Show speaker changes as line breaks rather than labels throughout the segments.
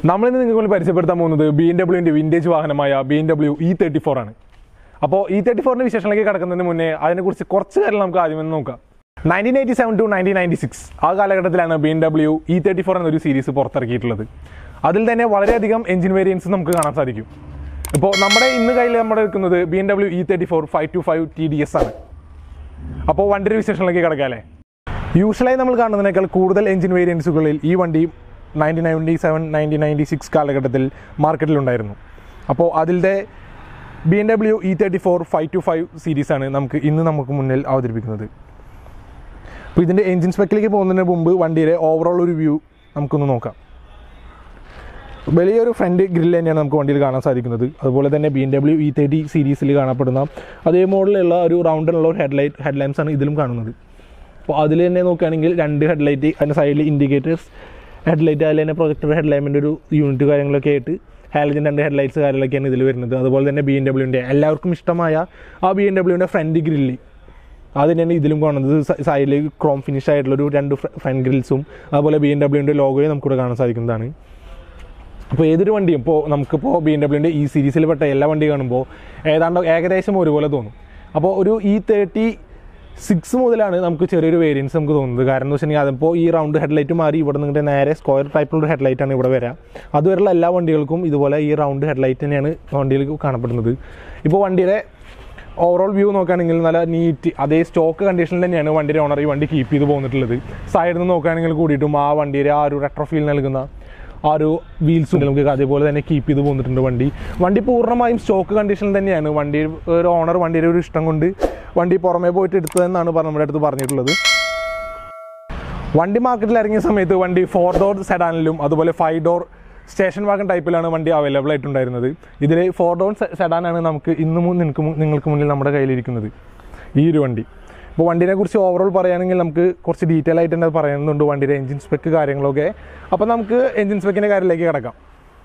നമ്മളിന്ന് നിങ്ങൾക്ക് മുന്നിൽ പരിചയപ്പെടുത്താൻ പോകുന്നത് ബി എം ഡബ്ല്യുവിൻ്റെ വിൻറ്റേജ് വാഹനമായ B M W E thirty four ആണ് അപ്പോൾ ഇ തേർട്ടി ഫോറിൻ്റെ വിശേഷങ്ങളിലേക്ക് കടക്കുന്നതിന് മുന്നേ അതിനെക്കുറിച്ച് കുറച്ച് കാര്യങ്ങൾ നമുക്ക് ആദ്യം ഒന്ന് നോക്കാം nineteen eighty seven to nineteen ninety six ആ കാലഘട്ടത്തിലാണ് B M W E thirty four എന്നൊരു സീരീസ് പുറത്തിറക്കിയിട്ടുള്ളത് അതിൽ തന്നെ വളരെയധികം എഞ്ചിൻ വേരിയൻസ് നമുക്ക് കാണാൻ സാധിക്കും ഇപ്പോൾ നമ്മുടെ ഇന്ന് കയ്യിൽ നമ്മുടെ എടുക്കുന്നത് B M W E thirty four five two five T D S ആണ് അപ്പോൾ വണ്ടിയുടെ വിശേഷങ്ങളിലേക്ക് കിടക്കാം അല്ലേ യൂഷ്വലായി നമ്മൾ കാണുന്നതിനേക്കാൾ കൂടുതൽ എഞ്ചിൻ വേരിയൻസുകളിൽ ഈ വണ്ടി nineteen ninety seven nineteen ninety six കാലഘട്ടത്തിൽ മാർക്കറ്റിലുണ്ടായിരുന്നു അപ്പോൾ അതിൻ്റെ B M W E thirty four five two five സീരീസാണ് നമുക്ക് ഇന്ന് നമുക്ക് മുന്നിൽ അവതരിപ്പിക്കുന്നത് അപ്പോൾ ഇതിൻ്റെ എഞ്ചിൻ സ്പെക്കിലേക്ക് പോകുന്നതിന് മുമ്പ് വണ്ടിയുടെ ഓവറോൾ ഒരു വ്യൂ നമുക്കൊന്ന് നോക്കാം വലിയൊരു ഫ്രണ്ട് ഗ്രില്ല് തന്നെയാണ് നമുക്ക് വണ്ടിയിൽ കാണാൻ സാധിക്കുന്നത് അതുപോലെ തന്നെ B M W E thirty സീരീസിൽ കാണപ്പെടുന്ന അതേ മോഡലുള്ള ഒരു റൗണ്ടിലുള്ള ഒരു ഹെഡ്ലൈറ്റ് ഹെഡ്ലൈൻസ് ആണ് ഇതിലും കാണുന്നത് അപ്പോൾ അതിൽ തന്നെ നോക്കുകയാണെങ്കിൽ രണ്ട് ഹെഡ്ലൈറ്റ് അതിൻ്റെ സൈഡിൽ ഇൻഡിക്കേറ്റേഴ്സ് ഹെഡ്ലൈറ്റ് അതിൽ തന്നെ പ്രൊജക്ടർ ഹെഡ്ലൈറ്റിൻ്റെ ഒരു യൂണിറ്റ് കാര്യങ്ങളൊക്കെ ആയിട്ട് ഹാലജൻ രണ്ട് ഹെഡ്ലൈറ്റ്സ് കാര്യങ്ങളൊക്കെയാണ് ഇതിൽ വരുന്നത് അതുപോലെ തന്നെ ബി എം ഡബ്ല്യുവിൻ്റെ എല്ലാവർക്കും ഇഷ്ടമായ ആ ബി എം ഡബ്ല്യുവിൻ്റെ ഫ്രണ്ട് ഗ്രില്ല് അത് തന്നെയാണ് ഇതിലും കാണുന്നത് സൈഡിൽ ക്രോം ഫിനിഷ് ആയിട്ടുള്ളൊരു രണ്ട് ഫ്രണ്ട് ഗ്രിൽസും അതുപോലെ ബി എം ഡബ്ല്യുവിൻ്റെ ലോഗോയും നമുക്കിവിടെ കാണാൻ സാധിക്കുന്നതാണ് അപ്പോൾ ഏതൊരു വണ്ടിയും ഇപ്പോൾ നമുക്കിപ്പോൾ ബി എം ഡബ്ല്യുവിൻ്റെ ഈ സീരീസിൽ പെട്ട എല്ലാ വണ്ടി കാണുമ്പോൾ ഏതാണ്ട് ഏകദേശം ഒരുപോലെ തോന്നും അപ്പോൾ ഒരു ഇ തേർട്ടി സിക്സ് മുതലാണ് നമുക്ക് ചെറിയൊരു വേരിയൻസ് നമുക്ക് തോന്നുന്നത് കാരണം എന്ന് വെച്ചിട്ടുണ്ടെങ്കിൽ അതിപ്പോൾ ഈ റൗണ്ട് ഹെഡ്ലൈറ്റ് മാറി ഇവിടെ നിന്നിട്ട് നേരെ സ്ക്വയർ ടൈപ്പിലുള്ള ഹെഡ്ലൈറ്റാണ് ഇവിടെ വരിക അതുവരെയുള്ള എല്ലാ വണ്ടികൾക്കും ഇതുപോലെ ഈ റൗണ്ട് ഹെഡ്ലൈറ്റ് തന്നെയാണ് വണ്ടിയിൽ കാണപ്പെടുന്നത് ഇപ്പോൾ വണ്ടിയുടെ ഓവറോൾ വ്യൂ നോക്കുകയാണെങ്കിൽ നല്ല നീറ്റ് അതേ സ്റ്റോക്ക് കണ്ടീഷനിൽ തന്നെയാണ് വണ്ടിയുടെ ഓണർ ഈ വണ്ടി കീപ്പ് ചെയ്ത് പോന്നിട്ടുള്ളത് സൈഡിൽ നിന്ന് നോക്കുകയാണെങ്കിൽ കൂടിയിട്ടും ആ വണ്ടിയുടെ ആ ഒരു റെട്രോ ഫീൽ നൽകുന്ന ആ ഒരു വീൽസും നമുക്ക് അതേപോലെ തന്നെ കീപ്പ് ചെയ്ത് പോന്നിട്ടുണ്ട് വണ്ടി വണ്ടി പൂർണ്ണമായും സ്റ്റോക്ക് കണ്ടീഷനിൽ തന്നെയാണ് വണ്ടി ഒരു ഓണർ വണ്ടിയുടെ ഒരു ഇഷ്ടം കൊണ്ട് വണ്ടി പുറമേ പോയിട്ട് എടുത്തതെന്നാണ് പറ- നമ്മുടെ അടുത്ത് പറഞ്ഞിട്ടുള്ളത് വണ്ടി മാർക്കറ്റിൽ ഇറങ്ങിയ സമയത്ത് വണ്ടി ഫോർ ഡോർ സെഡാനിലും അതുപോലെ ഫൈവ് ഡോർ സ്റ്റേഷൻ വാഗൺ ടൈപ്പിലാണ് വണ്ടി അവൈലബിൾ ആയിട്ടുണ്ടായിരുന്നത് ഇതിൽ ഫോർ ഡോർ സെഡാനാണ് നമുക്ക് ഇന്ന് മു- നിങ്ങൾക്ക് മു- നിങ്ങൾക്ക് മുന്നിൽ നമ്മുടെ കയ്യിലിരിക്കുന്നത് ഈ ഒരു വണ്ടി ഇപ്പോൾ വണ്ടിനെ കുറിച്ച് ഓവറോൾ പറയുകയാണെങ്കിൽ നമുക്ക് കുറച്ച് ഡീറ്റെയിൽ ആയിട്ട് തന്നെ പറയുന്നുണ്ട് വണ്ടിയുടെ എഞ്ചിൻ സ്പെക്ക് കാര്യങ്ങളൊക്കെ അപ്പോൾ നമുക്ക് എഞ്ചിൻ സ്പെക്കിൻ്റെ കാര്യത്തിലേക്ക് കിടക്കാം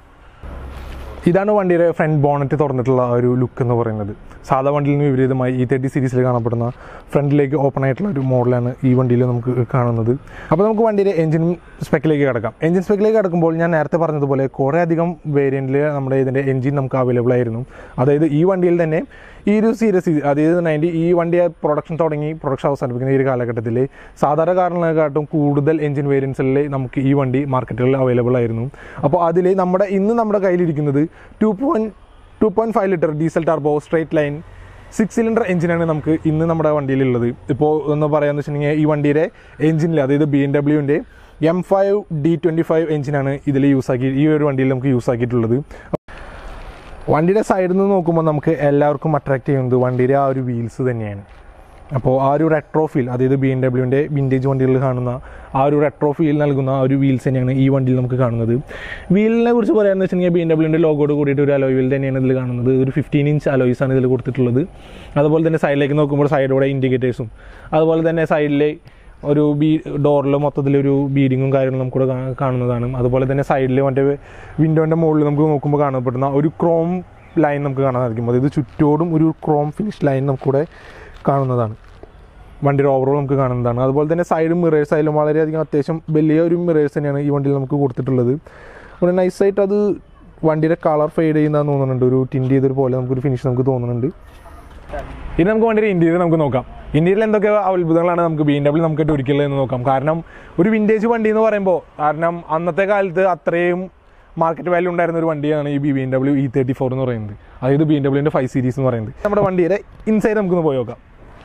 ഇതാണ് വണ്ടിയുടെ ഫ്രണ്ട് ബോണറ്റ് തുറന്നിട്ടുള്ള ആ ഒരു ലുക്ക് എന്ന് പറയുന്നത് സാധാ വണ്ടിയിൽ നിന്ന് വിപരീതമായി ഈ തേർട്ടി സീരീസിൽ കാണപ്പെടുന്ന ഫ്രണ്ടിലേക്ക് ഓപ്പൺ ആയിട്ടുള്ള ഒരു മോഡലാണ് ഈ വണ്ടിയിൽ നമുക്ക് കാണുന്നത് അപ്പോൾ നമുക്ക് വണ്ടിയുടെ എഞ്ചിൻ സ്പെക്കിലേക്ക് കിടക്കാം എഞ്ചിൻ സ്പെക്കിലേക്ക് കിടക്കുമ്പോൾ ഞാൻ നേരത്തെ പറഞ്ഞതുപോലെ കുറേ അധികം വേരിയൻറ്റിൽ നമ്മുടെ ഇതിൻ്റെ എഞ്ചിൻ നമുക്ക് അവൈലബിൾ ആയിരുന്നു അതായത് ഈ വണ്ടിയിൽ തന്നെ ഈ ഒരു സീരീസ് അതായത് നയൻറ്റി ഈ വണ്ടിയെ പ്രൊഡക്ഷൻ തുടങ്ങി പ്രൊഡക്ഷൻ അവസാനിപ്പിക്കുന്ന ഈ ഒരു കാലഘട്ടത്തിൽ സാധാരണ കാരണങ്ങളെക്കാട്ടും കൂടുതൽ എഞ്ചിൻ വേരിയൻസിൽ നമുക്ക് ഈ വണ്ടി മാർക്കറ്റുകളിൽ അവൈലബിൾ ആയിരുന്നു അപ്പോൾ അതിൽ നമ്മുടെ ഇന്ന് നമ്മുടെ കയ്യിലിരിക്കുന്നത് two point two point five litre diesel turbo straight line six cylinder എഞ്ചിനാണ് നമുക്ക് ഇന്ന് നമ്മുടെ വണ്ടിയിലുള്ളത് ഇപ്പോൾ എന്ന് പറയാമെന്ന് വെച്ചിട്ടുണ്ടെങ്കിൽ ഈ വണ്ടിയുടെ എഞ്ചിനിൽ അതായത് ബി എം ഡബ്ല്യുവിൻ്റെ M five D twenty five എഞ്ചിനാണ് ഇതിൽ യൂസ് ആക്കി ഈ ഒരു വണ്ടിയിൽ നമുക്ക് യൂസ് ആക്കിയിട്ടുള്ളത് വണ്ടിയുടെ സൈഡിൽ നിന്ന് നോക്കുമ്പോൾ നമുക്ക് എല്ലാവർക്കും അട്രാക്ട് ചെയ്യുന്നത് വണ്ടിയുടെ ആ ഒരു വീൽസ് തന്നെയാണ് അപ്പോൾ ആ ഒരു റെട്രോ ഫീൽ അതായത് ബി എം ഡബ്ല്യുവിൻ്റെ വിൻറ്റേജ് വണ്ടികളിൽ കാണുന്ന ആ ഒരു റെട്രോ ഫീൽ നൽകുന്ന ആ ഒരു വീൽസ് തന്നെയാണ് ഈ വണ്ടിയിൽ നമുക്ക് കാണുന്നത് വീലിനെ കുറിച്ച് പറയാമെന്ന് വെച്ചിട്ടുണ്ടെങ്കിൽ ബി എം ഡബ്ല്യുവിൻ്റെ ലോഗോട് കൂടിയിട്ട് ഒരു അലോയ് വീൽ തന്നെയാണ് ഇതിൽ കാണുന്നത് ഒരു ഫിഫ്റ്റീൻ ഇഞ്ച് അലോയ്സ് ആണ് ഇതിൽ കൊടുത്തിട്ടുള്ളത് അതുപോലെ തന്നെ സൈഡിലേക്ക് നോക്കുമ്പോൾ സൈഡിലൂടെ ഇൻഡിക്കേറ്റേഴ്സും അതുപോലെ തന്നെ സൈഡിലെ ഒരു ബീ ഡോറിൽ മൊത്തത്തിലൊരു ബീഡിങ്ങും കാര്യങ്ങളും നമുക്കിവിടെ കാ- കാണുന്നതാണ് അതുപോലെ തന്നെ സൈഡിൽ മറ്റേ വിൻഡോൻ്റെ മുകളിൽ നമുക്ക് നോക്കുമ്പോൾ കാണപ്പെടുന്ന ഒരു ക്രോം ലൈൻ നമുക്ക് കാണാൻ സാധിക്കും അതായത് ചുറ്റോടും ഒരു ക്രോം ഫിനിഷ് ലൈൻ നമുക്കിവിടെ കാണുന്നതാണ് വണ്ടിയുടെ ഓവറോൾ നമുക്ക് കാണുന്നതാണ് അതുപോലെ തന്നെ സൈഡും മിറേഴ്സ് ആയാലും വളരെയധികം അത്യാവശ്യം വലിയ ഒരു മിറേഴ്സ് തന്നെയാണ് ഈ വണ്ടിയിൽ നമുക്ക് കൊടുത്തിട്ടുള്ളത് ഒരു നൈസായിട്ട് അത് വണ്ടിയുടെ കളർ ഫെയ്ഡ് ചെയ്യുന്നതെന്ന് തോന്നുന്നുണ്ട് ഒരു ടിൻഡ് ചെയ്തൊരു പോലെ നമുക്കൊരു ഫിനിഷ് നമുക്ക് തോന്നുന്നുണ്ട് ഇനി നമുക്ക് വണ്ടിയുടെ ഇന്റീരിയർ നമുക്ക് നോക്കാം ഇന്റീരിയറിൽ എന്തൊക്കെ അത്ഭുതങ്ങളാണ് നമുക്ക് ബി എം ഡബ്ല്യൂ നമുക്ക് ഒരുക്കിയുള്ളത് എന്ന് നോക്കാം കാരണം ഒരു വിൻറ്റേജ് വണ്ടി എന്ന് പറയുമ്പോൾ കാരണം അന്നത്തെ കാലത്ത് അത്രയും മാർക്കറ്റ് വാല്യൂ ഉണ്ടായിരുന്ന ഒരു വണ്ടിയാണ് ഈ B M W E thirty four എന്ന് പറയുന്നത് അതായത് ബി എം ഡബ്ല്യൂൻ്റെ ഫൈവ് സീരീസ് എന്ന് പറയുന്നത് നമ്മുടെ വണ്ടിയുടെ ഇൻസൈഡ് നമുക്കൊന്ന് പോയി നോക്കാം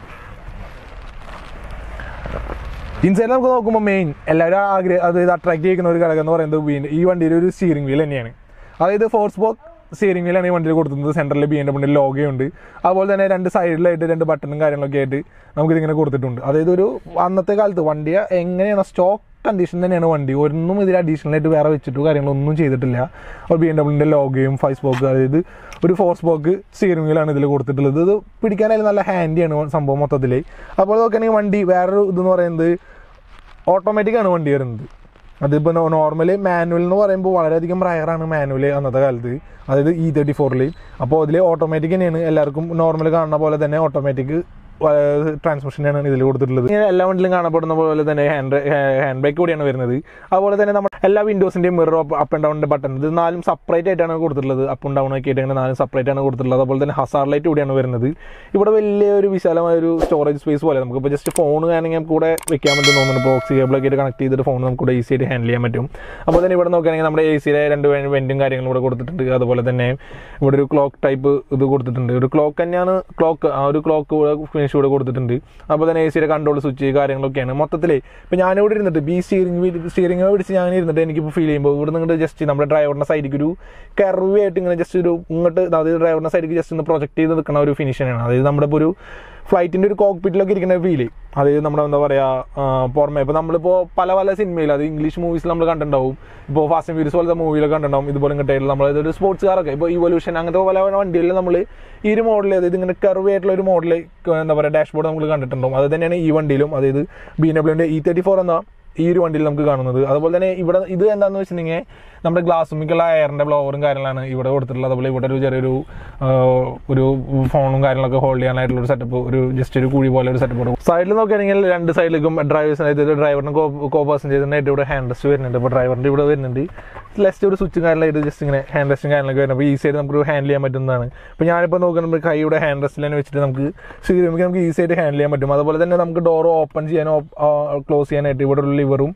ഇൻസൈഡ് നമുക്ക് നോക്കുമ്പോൾ മെയിൻ എല്ലാവരും ആഗ്രഹം അതായത് അട്രാക്ട് ചെയ്യുന്ന ഒരു ഘടകം എന്ന് പറയുന്നത് വീണ്ടും ഈ വണ്ടിയുടെ ഒരു സ്റ്റിയറിംഗ് വീൽ തന്നെയാണ് അതായത് ഫോർ സ്പോക്ക് സ്റ്റിയറിംഗ് വീലാണ് ഈ വണ്ടിയിൽ കൊടുക്കുന്നത് സെൻറ്ററിൽ ബി എം ഡബ്ല്യൂൻ്റെ ലോഗയുണ്ട് അതുപോലെ തന്നെ രണ്ട് സൈഡിലായിട്ട് രണ്ട് ബട്ടണും കാര്യങ്ങളൊക്കെ ആയിട്ട് നമുക്കിതിങ്ങനെ കൊടുത്തിട്ടുണ്ട് അതായത് ഒരു അന്നത്തെ കാലത്ത് വണ്ടിയെ എങ്ങനെയാണ് സ്റ്റോക്ക് കണ്ടീഷൻ തന്നെയാണ് വണ്ടി ഒന്നും ഇതിൽ അഡീഷണൽ ആയിട്ട് വേറെ വെച്ചിട്ടോ കാര്യങ്ങളൊന്നും ചെയ്തിട്ടില്ല അപ്പോൾ ബി എം ഡബ്ല്യൂൻ്റെ ലോഗയും ഫൈവ് സ്പോക്ക് അതായത് ഒരു ഫോർ സ്പോക്ക് സ്റ്റിയറിംഗ് വീലാണ് ഇതിൽ കൊടുത്തിട്ടുള്ളത് ഇത് പിടിക്കാനായാലും നല്ല ഹാൻഡിയാണ് സംഭവം മൊത്തത്തിൽ അപ്പോൾ നോക്കുകയാണെങ്കിൽ വണ്ടി വേറൊരു ഇതെന്ന് പറയുന്നത് ഓട്ടോമാറ്റിക് ആണ് വണ്ടി വരുന്നത് അതിപ്പോൾ നോർമലി മാനുവൽ എന്ന് പറയുമ്പോൾ വളരെയധികം റയറാണ് മാനുവൽ അന്നത്തെ കാലത്ത് അതായത് ഇ തേർട്ടി ഫോറിൽ അപ്പോൾ അതിൽ ഓട്ടോമാറ്റിക് തന്നെയാണ് എല്ലാവർക്കും നോർമൽ കാണുന്ന പോലെ തന്നെ ഓട്ടോമാറ്റിക് ട്രാൻസ്മിഷനാണ് ഇതിൽ കൊടുത്തിട്ടുള്ളത് ഇങ്ങനെ എല്ലാ വണ്ടിയിലും കാണപ്പെടുന്ന പോലെ തന്നെ ഹാൻഡ് ഹാൻഡ് ബ്രേക്ക് കൂടിയാണ് വരുന്നത് അതുപോലെ തന്നെ നമ്മുടെ എല്ലാ വിൻഡോസിൻ്റെയും മിറർ അപ്പ് ആൻഡ് ഡൗണിൻ്റെ ബട്ടൺ ഇത് നാലും സെപ്പറേറ്റ് ആയിട്ടാണ് കൊടുത്തിട്ടുള്ളത് അപ്പ് ആൻഡ് ഡൗൺ ഒക്കെ ആയിട്ട് ഇങ്ങനെ നാലും സെപ്പറേറ്റ് ആണ് കൊടുത്തിട്ടുള്ളത് അതുപോലെ തന്നെ ഹസാർ ലൈറ്റ് കൂടിയാണ് വരുന്നത് ഇവിടെ വലിയ ഒരു വിശാലമായ ഒരു സ്റ്റോറേജ് സ്പേസ് പോലെ നമുക്കിപ്പോൾ ജസ്റ്റ് ഫോൺ വേണമെങ്കിൽ നമുക്ക് കൂടെ വെക്കാൻ പറ്റും തോന്നുന്നു ബോക്സ് കേബിളൊക്കെ ആയിട്ട് കണക്ട് ചെയ്തിട്ട് ഫോൺ നമുക്ക് കൂടെ ഈസി ആയിട്ട് ഹാൻഡിൽ ചെയ്യാൻ പറ്റും അപ്പോൾ തന്നെ ഇവിടെ നോക്കുകയാണെങ്കിൽ നമ്മുടെ എ സിയിലെ രണ്ട് വെൻറ്റും കാര്യങ്ങളും ഇവിടെ കൊടുത്തിട്ടുണ്ട് അതുപോലെ തന്നെ ഇവിടെ ഒരു ക്ലോക്ക് ടൈപ്പ് ഇത് കൊടുത്തിട്ടുണ്ട് ഒരു ക്ലോക്ക് തന്നെയാണ് ക്ലോക്ക് ആ ഒരു ക്ലോക്ക് ഫിനിഷ് ഇവിടെ കൊടുത്തിട്ടുണ്ട് അപ്പോൾ തന്നെ എ സിയുടെ കൺട്രോൾ സ്വിച്ച് കാര്യങ്ങളൊക്കെയാണ് മൊത്തത്തിൽ ഇപ്പോൾ ഞാനിവിടെ ഇരുന്നിട്ട് ബി സ്റ്റിയറിംഗ് സ്റ്റിയറിംഗ് പിടിച്ച് ഞാൻ ഇരുന്നിട്ട് എനിക്കിപ്പോൾ ഫീൽ ചെയ്യുമ്പോൾ ഇവിടെ നിന്ന് ജസ്റ്റ് നമ്മുടെ ഡ്രൈവറിൻ്റെ സൈഡിലേക്ക് ഒരു കർവ് ആയിട്ട് ഇങ്ങനെ ജസ്റ്റ് ഒരു ഇങ്ങോട്ട് അതായത് ഡ്രൈവറിൻ്റെ സൈഡിലേക്ക് ജസ്റ്റ് ഒന്ന് പ്രൊജക്ട് ചെയ്ത് നിൽക്കുന്ന ഒരു ഫിനിഷനാണ് അതായത് നമ്മുടെ ഇപ്പോൾ ഒരു ഫ്ലൈറ്റിൻ്റെ ഒരു കോക്പിറ്റിലൊക്കെ ഇരിക്കുന്ന ഫീല് അതായത് നമ്മുടെ എന്താ പറയുക പുറമെ ഇപ്പോൾ നമ്മളിപ്പോൾ പല പല സിനിമയിൽ അത് ഇംഗ്ലീഷ് മൂവീസിൽ നമ്മൾ കണ്ടിട്ടുണ്ടാവും ഇപ്പോൾ ഫാസ്റ്റ് ആൻഡ് ഫ്യൂരിയസ് പോലത്തെ മൂവിയിലൊക്കെ കണ്ടിട്ടുണ്ടാവും ഇതുപോലെ ഇങ്ങോട്ടായിട്ടുള്ള നമ്മൾ ഇതൊരു സ്പോർട്സ് കാറൊക്കെ ഇപ്പോൾ ഇവല്യൂഷൻ അങ്ങനത്തെ പല പല വണ്ടികളിൽ നമ്മൾ ഈ ഒരു മോഡൽ അതായത് ഇങ്ങനെ കർവ് ആയിട്ടുള്ള ഒരു മോഡൽ എന്താ പറയുക ഡാഷ്ബോർഡ് നമ്മൾ കണ്ടിട്ടുണ്ടാവും അത് തന്നെയാണ് ഈ വണ്ടിയിലും അതായത് ബി ഡബ്ല്യൂൻ്റെ ഇ തേർട്ടി ഫോർ എന്ന ഈ ഒരു വണ്ടിയിൽ നമുക്ക് കാണുന്നത് അതുപോലെ തന്നെ ഇവിടെ ഇത് എന്താണെന്ന് വെച്ചിട്ടുണ്ടെങ്കിൽ നമ്മുടെ ഗ്ലാസ്സുമിക്കുള്ള എയറിൻ്റെ ബ്ലോവറും കാര്യങ്ങളാണ് ഇവിടെ കൊടുത്തിട്ടുള്ളത് അതുപോലെ ഇവിടെ ഒരു ചെറിയൊരു ആ, ഒരു ഫോണും കാര്യങ്ങളൊക്കെ ഹോൾഡ് ചെയ്യാനായിട്ടുള്ള ഒരു സെറ്റപ്പ് ഒരു ജസ്റ്റ് ഒരു കുഴി പോലെ ഒരു സെറ്റപ്പ് കൊടുക്കും സൈഡിൽ നോക്കുകയാണെങ്കിൽ രണ്ട് സൈഡിലേക്കും ഡ്രൈവേഴ്സിന് അതായത് ഡ്രൈവറിന് കോ പാസഞ്ചേഴ്സിനായിട്ട് ഇവിടെ ഹാൻഡ് റെസ്റ്റ് വരുന്നുണ്ട് അപ്പോൾ ഡ്രൈവറിൻ്റെ ഇവിടെ വരുന്നുണ്ട് ലെസ്റ്റ് ഒരു സ്വിച്ചും കാര്യങ്ങളായിട്ട് ജസ്റ്റ് ഇങ്ങനെ ഹാൻഡ് റെസ്റ്റും കാര്യങ്ങളൊക്കെ വരുന്നത് അപ്പോൾ ഈസി ആയിട്ട് നമുക്ക് ഹാൻഡിൽ ചെയ്യാൻ പറ്റുന്നതാണ് ഇപ്പോൾ ഞാനിപ്പോൾ നോക്കുമ്പോൾ കൈയുടെ ഹാൻഡ് റെസ്റ്റിൽ തന്നെ വെച്ചിട്ട് നമുക്ക് സ്റ്റീറിംഗ് നമുക്ക് ഈസി ആയിട്ട് ഹാൻഡിൽ ചെയ്യാൻ പറ്റും അതുപോലെ തന്നെ നമുക്ക് ഡോർ ഓപ്പൺ ചെയ്യാനോ ക്ലോസ് ചെയ്യാനായിട്ട് ഇവിടെ ഒരു ലിവറും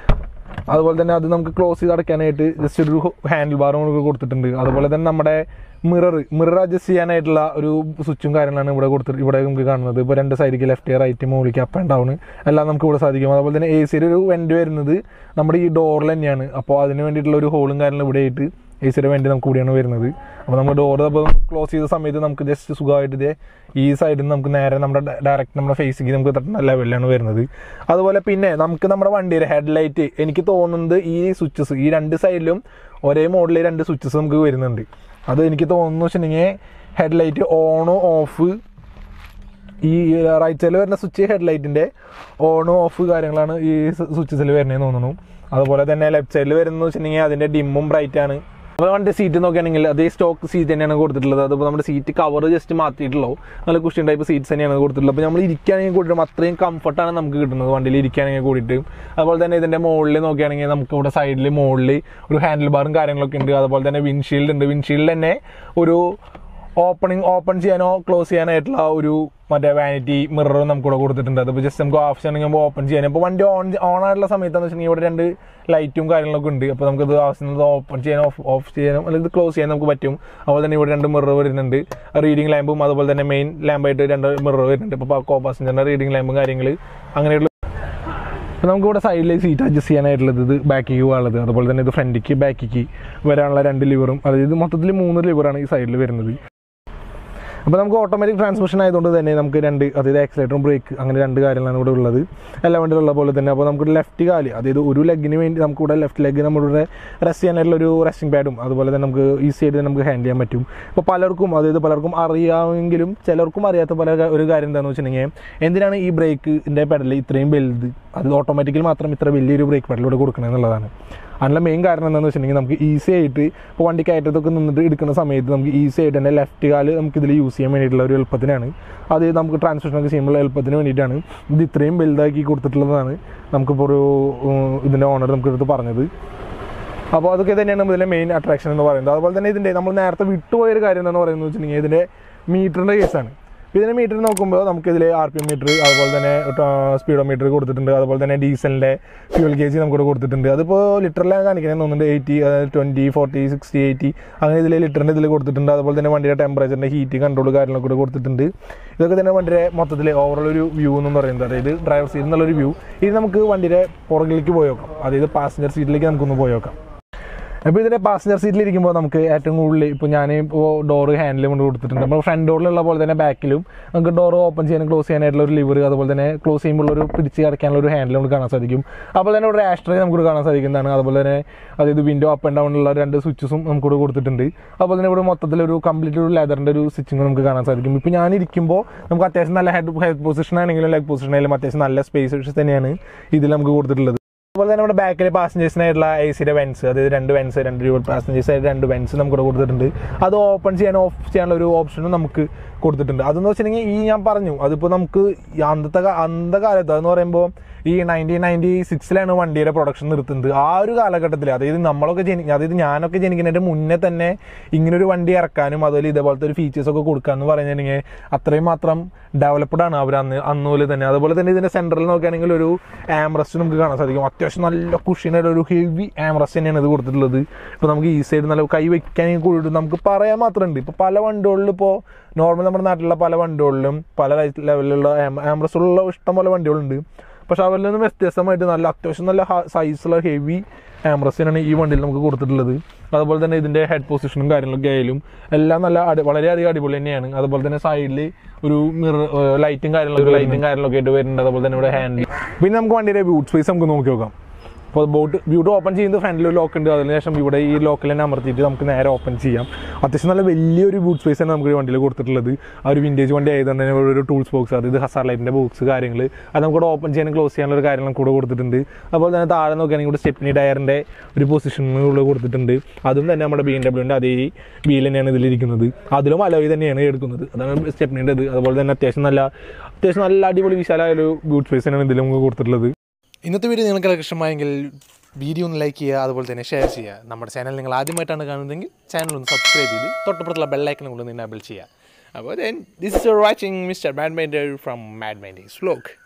അതുപോലെ തന്നെ അത് നമുക്ക് ക്ലോസ് ചെയ്ത് അടയ്ക്കാനായിട്ട് ജസ്റ്റ് ഒരു ഹാൻഡിൽ ബാറും കൂടി കൊടുത്തിട്ടുണ്ട് അതുപോലെ തന്നെ നമ്മുടെ മിറർ മിറർ അഡ്ജസ്റ്റ് ചെയ്യാനായിട്ടുള്ള ഒരു സ്വിച്ചും കാര്യങ്ങളാണ് ഇവിടെ കൊടുത്തിട്ട് ഇവിടെ നമുക്ക് കാണുന്നത് ഇപ്പോൾ രണ്ട് സൈഡിലേക്ക് ലെഫ്റ്റ് റൈറ്റ് മുകളിലേക്ക് അപ്പ് ആൻഡ് ഡൗൺ എല്ലാം നമുക്ക് ഇവിടെ സാധിക്കും അതുപോലെ തന്നെ എ സിയുടെ ഒരു വെൻറ്റ് വരുന്നത് നമ്മുടെ ഈ ഡോറിൽ തന്നെയാണ് അപ്പോൾ അതിന് വേണ്ടിയിട്ടുള്ള ഒരു ഹോളും കാര്യങ്ങളും ഇവിടെ ആയിട്ട് എ സിയുടെ വെൻറ്റ് നമുക്ക് കൂടിയാണ് വരുന്നത് അപ്പോൾ നമ്മൾ ഡോർ അപ്പോൾ ക്ലോസ് ചെയ്ത സമയത്ത് നമുക്ക് ജസ്റ്റ് സുഖമായിട്ട് ഇതേ ഈ സൈഡിൽ നിന്ന് നമുക്ക് നേരെ നമ്മുടെ ഡയറക്റ്റ് നമ്മുടെ ഫേസിക്ക് നമുക്ക് തട്ടുന്ന ലെവലിലാണ് വരുന്നത് അതുപോലെ പിന്നെ നമുക്ക് നമ്മുടെ വണ്ടിയുടെ ഹെഡ്ലൈറ്റ് എനിക്ക് തോന്നുന്നത് ഈ സ്വിച്ചസ് ഈ രണ്ട് സൈഡിലും ഒരേ മോഡലിൽ രണ്ട് സ്വിച്ചസ് നമുക്ക് വരുന്നുണ്ട് അത് എനിക്ക് തോന്നുന്നു വെച്ചിട്ടുണ്ടെങ്കിൽ ഹെഡ്ലൈറ്റ് ഓണോ ഓഫ് ഈ റൈറ്റ് സൈഡിൽ വരുന്ന സ്വിച്ച് ഹെഡ്ലൈറ്റിൻ്റെ ഓണും ഓഫ് കാര്യങ്ങളാണ് ഈ സ്വിച്ചസിൽ വരുന്നതെന്ന് തോന്നുന്നു അതുപോലെ തന്നെ ലെഫ്റ്റ് സൈഡിൽ വരുന്നത് വെച്ചിട്ടുണ്ടെങ്കിൽ അതിൻ്റെ ഡിമ്മും ബ്രൈറ്റ് ആണ് അപ്പോൾ വണ്ടി സീറ്റ് നോക്കുകയാണെങ്കിൽ അതേ സ്റ്റോക്ക് സീറ്റ് തന്നെയാണ് കൊടുത്തിട്ടുള്ളത് അതിപ്പോൾ നമ്മുടെ സീറ്റ് കവർ ജസ്റ്റ് മാറ്റിയിട്ടുള്ളൂ നല്ല കുഷ്യൻ ടൈപ്പ് സീറ്റ്സ് തന്നെയാണ് കൊടുത്തിട്ടുള്ളത് അപ്പോൾ നമ്മൾ ഇരിക്കുകയാണെങ്കിൽ കൂടിയിട്ട് അത്രയും കംഫർട്ടാണ് നമുക്ക് കിട്ടുന്നത് വണ്ടിയിൽ ഇരിക്കുകയാണെങ്കിൽ കൂടിയിട്ട് അതുപോലെ തന്നെ ഇതിൻ്റെ മുകളിൽ നോക്കുകയാണെങ്കിൽ നമുക്ക് ഇവിടെ സൈഡിൽ മുകളിൽ ഒരു ഹാൻഡിൽ ബാറും കാര്യങ്ങളൊക്കെ ഉണ്ട് അതുപോലെ തന്നെ വിൻഷീൽഡ് ഉണ്ട് വിൻഷീൽഡ് തന്നെ ഒരു ഓപ്പണിംഗ് ഓപ്പൺ ചെയ്യാനോ ക്ലോസ് ചെയ്യാനായിട്ടുള്ള ഒരു മറ്റേ വാനിറ്റി മിററും നമുക്ക് ഇവിടെ കൊടുത്തിട്ടുണ്ട് അതിപ്പോൾ ജസ്റ്റ് നമുക്ക് ഓപ്ഷൻ ആണെങ്കിൽ നമുക്ക് ഓപ്പൺ ചെയ്യാൻ ഇപ്പോൾ വണ്ടി ഓൺ ഓൺ ആയിട്ടുള്ള സമയത്തെന്ന് വെച്ചിട്ടുണ്ടെങ്കിൽ ഇവിടെ രണ്ട് ലൈറ്റും കാര്യങ്ങളൊക്കെ ഉണ്ട് അപ്പോൾ നമുക്കത് ആവശ്യം ഓപ്പൺ ചെയ്യാനും ഓഫ് ഓഫ് ചെയ്യാനും അല്ലെങ്കിൽ ഇത് ക്ലോസ് ചെയ്യാൻ നമുക്ക് പറ്റും അതുപോലെ തന്നെ ഇവിടെ രണ്ട് മിറർ വരുന്നുണ്ട് റീഡിംഗ് ലാമ്പും അതുപോലെ തന്നെ മെയിൻ ലാമ്പായിട്ട് രണ്ട് മിറർ വരുന്നുണ്ട് ഇപ്പോൾ കോ പാസഞ്ചറിൻ്റെ റീഡിംഗ് ലാമ്പും കാര്യങ്ങൾ അങ്ങനെയുള്ള അപ്പോൾ നമുക്ക് ഇവിടെ സൈഡിലേക്ക് സീറ്റ് അഡ്ജസ്റ്റ് ചെയ്യാനായിട്ടുള്ളത് ഇത് ബാക്കിക്ക് പോകാനുള്ളത് അതുപോലെ തന്നെ ഇത് ഫ്രണ്ടിക്ക് ബാക്കിക്ക് വരാനുള്ള രണ്ട് ലിവറും അതായത് മൊത്തത്തിൽ മൂന്ന് ലിവറാണ് ഈ സൈഡിൽ വരുന്നത് അപ്പോൾ നമുക്ക് ഓട്ടോമാറ്റിക് ട്രാൻസ്മിഷൻ ആയതുകൊണ്ട് തന്നെ നമുക്ക് രണ്ട് അതായത് ആക്സിലേറ്ററും ബ്രേക്ക് അങ്ങനെ രണ്ട് കാര്യങ്ങളാണ് ഇവിടെ ഉള്ളത് എല്ലാ വണ്ടിയിലുള്ള പോലെ തന്നെ അപ്പോൾ നമുക്ക് ലെഫ്റ്റ് കാല് അതായത് ഒരു ലെഗിന് വേണ്ടി നമുക്ക് ഇവിടെ ലെഫ്റ്റ് ലെഗ് നമ്മളിവിടെ റെസ്റ്റ് ചെയ്യാനായിട്ടുള്ള ഒരു റെസ്റ്റിംഗ് പാഡും അതുപോലെ തന്നെ നമുക്ക് ഈസി ആയിട്ട് നമുക്ക് ഹാൻഡിൽ ചെയ്യാൻ പറ്റും ഇപ്പോൾ പലർക്കും അതായത് പലർക്കും അറിയാമെങ്കിലും ചിലർക്കും അറിയാത്ത പല കാ- ഒരു കാര്യം എന്താണെന്ന് വെച്ചിട്ടുണ്ടെങ്കിൽ എന്തിനാണ് ഈ ബ്രേക്കിൻ്റെ പെഡൽ ഇത്രയും വലുത് അത് ഓട്ടോമാറ്റിക്കലി മാത്രം ഇത്ര വലിയൊരു ബ്രേക്ക് പെഡൽ ഇവിടെ കൊടുക്കണം എന്നുള്ളതാണ് അതിനുള്ള മെയിൻ കാരണം എന്താണെന്ന് വെച്ചിട്ടുണ്ടെങ്കിൽ നമുക്ക് ഈസി ആയിട്ട് ഇപ്പോൾ വണ്ടി കയറ്റത്തൊക്കെ നിന്നിട്ട് എടുക്കുന്ന സമയത്ത് നമുക്ക് ഈസി ആയിട്ട് തന്നെ ലെഫ്റ്റ് കാല് നമുക്ക് ഇതിൽ യൂസ് ചെയ്യാൻ വേണ്ടിയിട്ടുള്ള ഒരു എളുപ്പത്തിനാണ് അത് നമുക്ക് ട്രാൻസ്മിഷൻ ഒക്കെ ചെയ്യുമ്പോൾ എളുപ്പത്തിന് വേണ്ടിയിട്ടാണ് ഇത് ഇത്രയും വലുതാക്കി കൊടുത്തിട്ടുള്ളതാണ് നമുക്കിപ്പോൾ ഒരു ഉം, ഇതിൻ്റെ ഓണർ നമുക്ക് എടുത്ത് പറഞ്ഞത് അപ്പോൾ അതൊക്കെ തന്നെയാണ് ഇതിൻ്റെ മെയിൻ അട്രാക്ഷൻ എന്ന് പറയുന്നത് അതുപോലെ തന്നെ ഇതിൻ്റെ നമ്മൾ നേരത്തെ വിട്ടുപോയൊരു കാര്യം എന്താണെന്ന് പറയുന്നത് വെച്ചിട്ടുണ്ടെങ്കിൽ ഇതിൻ്റെ മീറ്ററിൻ്റെ കേസാണ് ഇതിൻ്റെ മീറ്റർ നോക്കുമ്പോൾ നമുക്കിതിൽ ആർ പി എം മീറ്റർ അതുപോലെ തന്നെ സ്പീഡോ മീറ്റർ കൊടുത്തിട്ടുണ്ട് അതുപോലെ തന്നെ ഡീസലിൻ്റെ ഫ്യൂൽ ഗേജ് നമുക്കിവിടെ കൊടുത്തിട്ടുണ്ട് അതിപ്പോൾ ലിറ്ററിലാണ് കാണിക്കുന്നത് തോന്നുന്നുണ്ട് eighty twenty forty sixty eighty അങ്ങനെ ഇതിൽ ലിറ്ററിൻ്റെ ഇതിൽ കൊടുത്തിട്ടുണ്ട് അതുപോലെ തന്നെ വണ്ടിയുടെ ടെമ്പറേച്ചറിൻ്റെ ഹീറ്റ് കൺട്രോൾ കാര്യങ്ങളൊക്കെ കൂടെ കൊടുത്തിട്ടുണ്ട് ഇതൊക്കെ തന്നെ വണ്ടിയുടെ മൊത്തത്തിൽ ഓവറോൾ ഒരു വ്യൂ എന്ന് പറയുന്നത് അതായത് ഡ്രൈവർ സീറ്റ് എന്നുള്ളൊരു വ്യൂ ഇത് നമുക്ക് വണ്ടിയുടെ പുറകിലേക്ക് പോയി നോക്കാം അതായത് പാസഞ്ചർ സീറ്റിലേക്ക് നമുക്കൊന്ന് പോയി നോക്കാം അപ്പോൾ ഇതിൻ്റെ പാസഞ്ചർ സീറ്റിൽ ഇരിക്കുമ്പോൾ നമുക്ക് ഏറ്റവും കൂടുതൽ ഇപ്പോൾ ഞാൻ ഇപ്പോൾ ഡോറ് ഹാൻഡിൽ കൊണ്ട് കൊടുത്തിട്ടുണ്ട് നമ്മൾ ഫ്രണ്ട് ഡോറിലുള്ള പോലെ തന്നെ ബാക്കിലും നമുക്ക് ഡോർ ഓപ്പൺ ചെയ്യാനും ക്ലോസ് ചെയ്യാനായിട്ടുള്ള ഒരു ലിവർ അതുപോലെ തന്നെ ക്ലോസ് ചെയ്യുമ്പോൾ ഒരു പിടിച്ച് അടയ്ക്കാനുള്ള ഒരു ഹാൻഡിൽ നമുക്ക് കാണാൻ സാധിക്കും അതുപോലെ തന്നെ ഒരു ആസ്ട്രേ നമുക്ക് കാണാൻ സാധിക്കുന്നതാണ് അതുപോലെ തന്നെ അതായത് വിൻഡോ അപ്പ് ആൻഡ് ഡൗൺ ഉള്ള രണ്ട് സ്വിച്ചസും നമുക്ക് ഇവിടെ കൊടുത്തിട്ടുണ്ട് അതുപോലെ തന്നെ ഇവിടെ മൊത്തത്തിൽ ഒരു കംപ്ലീറ്റ് ഒരു ലെതറിൻ്റെ ഒരു സ്റ്റിച്ചിങ് നമുക്ക് കാണാൻ സാധിക്കും ഇപ്പോൾ ഞാൻ ഇരിക്കുമ്പോൾ നമുക്ക് അത്യാവശ്യം നല്ല ഹെഡ് ഹെഡ് പൊസിഷൻ ആണെങ്കിലും ലെഗ് പൊസിഷൻ ആയാലും അത്യാവശ്യം നല്ല സ്പേസ് തന്നെയാണ് ഇതിൽ നമുക്ക് കൊടുത്തിട്ടുള്ളത് അതുപോലെ തന്നെ നമ്മുടെ ബാക്കിൽ പാസഞ്ചേഴ്സിനായിട്ടുള്ള എ സിയുടെ വെൻസ് അതായത് രണ്ട് വെൻസ് രണ്ട് രൂപ പാസഞ്ചേഴ്സ് ആയിട്ട് രണ്ട് വെൻസ് നമുക്ക് ഇവിടെ കൊടുത്തിട്ടുണ്ട് അത് ഓപ്പൺ ചെയ്യാൻ ഓഫ് ചെയ്യാനുള്ള ഒരു ഓപ്ഷനും നമുക്ക് കൊടുത്തിട്ടുണ്ട് അതെന്ന് വെച്ചിട്ടുണ്ടെങ്കിൽ ഈ ഞാൻ പറഞ്ഞു അതിപ്പോൾ നമുക്ക് ഈ അന്നത്തെ കാ- അന്നത്തെ കാലത്ത് അതെന്ന് പറയുമ്പോൾ ഈ നയൻറ്റീൻ നയൻറ്റി സിക്സിലാണ് വണ്ടിയുടെ പ്രൊഡക്ഷൻ നിർത്തുന്നത് ആ ഒരു കാലഘട്ടത്തിൽ അതായത് നമ്മളൊക്കെ ജനി അതായത് ഞാനൊക്കെ ജനിക്കുന്നതിൻ്റെ മുന്നേ തന്നെ ഇങ്ങനെ ഒരു വണ്ടി ഇറക്കാനും അതുപോലെ ഇതേപോലത്തെ ഒരു ഫീച്ചേഴ്സ് ഒക്കെ കൊടുക്കാന്ന് പറഞ്ഞിട്ടുണ്ടെങ്കിൽ അത്രയും മാത്രം ഡെവലപ്ഡ് ആണ് അവർ അന്ന് അന്ന് പോലെ തന്നെ അതുപോലെ തന്നെ ഇതിന്റെ സെൻട്രൽ നോക്കുകയാണെങ്കിൽ ഒരു ആംറസ്റ്റ് നമുക്ക് കാണാൻ സാധിക്കും അത്യാവശ്യം നല്ല കുഷീനായിട്ട് ഒരു ഹെവി ആംറസ്റ്റ് തന്നെയാണ് ഇത് കൊടുത്തിട്ടുള്ളത് ഇപ്പോൾ നമുക്ക് ഈ സൈഡ് നല്ല കൈ വെക്കാൻ കൂടി നമുക്ക് പറയാൻ മാത്രമുണ്ട് ഇപ്പോൾ പല വണ്ടികളിലും ഇപ്പോൾ നോർമൽ നമ്മുടെ നാട്ടിലുള്ള പല വണ്ടികളിലും പല ലെവലിലുള്ള ആംറസ്റ്റുള്ള ഇഷ്ടം പോലെ വണ്ടികളുണ്ട് പക്ഷെ അവരിൽ നിന്നും വ്യത്യസ്തമായിട്ട് നല്ല അത്യാവശ്യം നല്ല സൈസുള്ള ഹെവി ആംറസിനാണ് ഈ വണ്ടിയിൽ നമുക്ക് കൊടുത്തിട്ടുള്ളത് അതുപോലെ തന്നെ ഇതിന്റെ ഹെഡ് പൊസിഷനും കാര്യങ്ങളൊക്കെ ആയാലും എല്ലാം നല്ല അടി വളരെയധികം അടിപൊളി തന്നെയാണ് അതുപോലെ തന്നെ സൈഡിൽ ഒരു മിറർ ലൈറ്റും കാര്യങ്ങളൊക്കെ ലൈറ്റും കാര്യങ്ങളൊക്കെ ആയിട്ട് വരുന്നുണ്ട് അതുപോലെ തന്നെ ഇവിടെ ഹാൻഡിൽ പിന്നെ നമുക്ക് വണ്ടിയുടെ ബൂട്ട് സ്പേസ് നമുക്ക് നോക്കി നോക്കാം അപ്പോൾ ബോട്ട് ബ്യൂട്ട് ഓപ്പൺ ചെയ്യുന്നത് ഫ്രണ്ടിൽ ഒരു ലോക്ക് ഉണ്ട് അതിനുശേഷം ഇവിടെ ഈ ലോക്കിൽ തന്നെ അമർത്തിയിട്ട് നമുക്ക് നേരെ ഓപ്പൺ ചെയ്യാം അത്യാവശ്യം നല്ല വലിയൊരു ബൂട്ട് സ്പേസ് ആണ് നമുക്ക് ഈ വണ്ടിയിൽ കൊടുത്തിട്ടുള്ളത് ആ ഒരു വിൻറ്റേജ് വണ്ടി ആയതുകൊണ്ട് തന്നെ ഇവിടെ ഒരു ടൂൾസ് ബോക്സ് അതായത് ഹസാർ ലൈറ്റിൻ്റെ ബോക്സ് കാര്യങ്ങൾ അത് നമുക്ക് ഇവിടെ ഓപ്പൺ ചെയ്യാനും ക്ലോസ് ചെയ്യാനുള്ള ഒരു കാര്യങ്ങൾ കൂടെ കൊടുത്തിട്ടുണ്ട് അതുപോലെ തന്നെ താഴെ നോക്കുകയാണെങ്കിൽ ഇവിടെ സ്റ്റെപ്നി ടയറിൻ്റെ ഒരു പൊസിഷനുകൾ കൊടുത്തിട്ടുണ്ട് അതും തന്നെ നമ്മുടെ ബി എം ഡബ്ല്യൂൻ്റെ അതേ വീൽ തന്നെയാണ് ഇതിലിരിക്കുന്നത് അതിലും അലോയി തന്നെയാണ് എടുക്കുന്നത് അതാണ് സ്റ്റെപ്നിൻ്റെ ഇത് അതുപോലെ തന്നെ അത്യാവശ്യം നല്ല അത്യാവശ്യം നല്ല അടിപൊളി വിശാലമായ ഒരു ബൂട്ട് സ്പേസ് തന്നെയാണ് ഇതിൽ നമുക്ക് കൊടുത്തിട്ടുള്ളത്
ഇന്നത്തെ വീഡിയോ നിങ്ങൾക്ക് ഇഷ്ടമായെങ്കിൽ വീഡിയോ ഒന്ന് ലൈക്ക് ചെയ്യുക അതുപോലെ തന്നെ ഷെയർ ചെയ്യുക നമ്മുടെ ചാനൽ നിങ്ങൾ ആദ്യമായിട്ടാണ് കാണുന്നതെങ്കിൽ ചാനൽ ഒന്ന് സബ്സ്ക്രൈബ് ചെയ്ത് തൊട്ടപ്പുറത്തുള്ള ബെല്ലൈക്കനും കൂടെ ഒന്ന് എനേബിൾ ചെയ്യുക അപ്പോൾ this is your watching mister Mad Minder from Mad Minders vlog